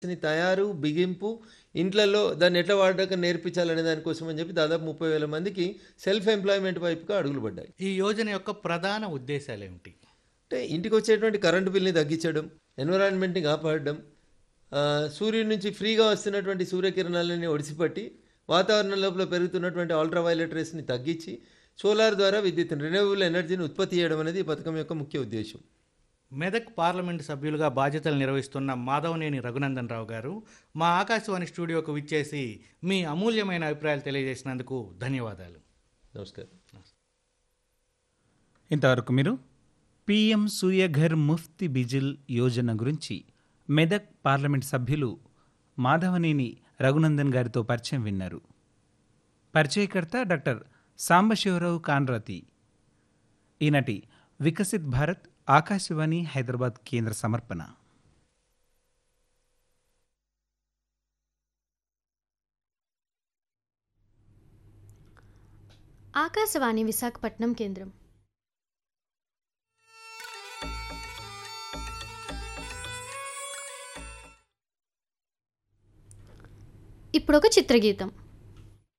ని తయారు, బిగింపు, ఇంట్లల్లో దాన్ని ఎట్లా వాడకం నేర్పించాలనే దానికోసం అని చెప్పి దాదాపు 30,000 మందికి సెల్ఫ్ ఎంప్లాయ్‌మెంట్ వైపుగా అడుగులు పడ్డాయి. ఈ యోజన యొక్క ప్రధాన ఉద్దేశాలేమిటి? అంటే ఇంటికొచ్చేటువంటి కరెంటు బిల్‌ని తగ్గించడం, ఎన్విరాన్మెంట్‌ని కాపాడడం, ఆహ్, సూర్యుడి నుంచి ఫ్రీగా వస్తున్నటువంటి సూర్యకిరణాలని ఒడిసిపట్టి, వాతావరణం లోపల పెరుగుతున్నటువంటి అల్ట్రా వయలెట్ రేస్‌ని తగ్గించి, సోలార్ ద్వారా విద్యుత్ రెన్యూవబుల్ ఎనర్జీని ఉత్పత్తి చేయడం అనేది ఈ పథకం యొక్క ముఖ్య ఉద్దేశ్యం. మెదక్ పార్లమెంటు సభ్యులుగా బాధ్యతలు నిర్వహిస్తున్న మాధవనేని రఘునందన్ రావు గారు మా ఆకాశవాణి స్టూడియోకు విచ్చేసి మీ అమూల్యమైన అభిప్రాయాలు తెలియజేసినందుకు ధన్యవాదాలు. నమస్కారం. ఇంతవరకు మీరు పీఎం సూర్యఘర్ ముఫ్తి బిజిల్ యోజన గురించి మెదక్ పార్లమెంట్ సభ్యులు మాధవనేని రఘునందన్ గారితో పరిచయం విన్నారు పరిచయకర్త డాక్టర్ సాంబశివరావు కాన్రాతి ఈనాటి వికసిత్ భారత్ ఆకాశవాణి హైదరాబాద్ కేంద్ర సమర్పణ ఆకాశవాణి విశాఖపట్నం కేంద్రం ఇప్పుడొక చిత్రగీతం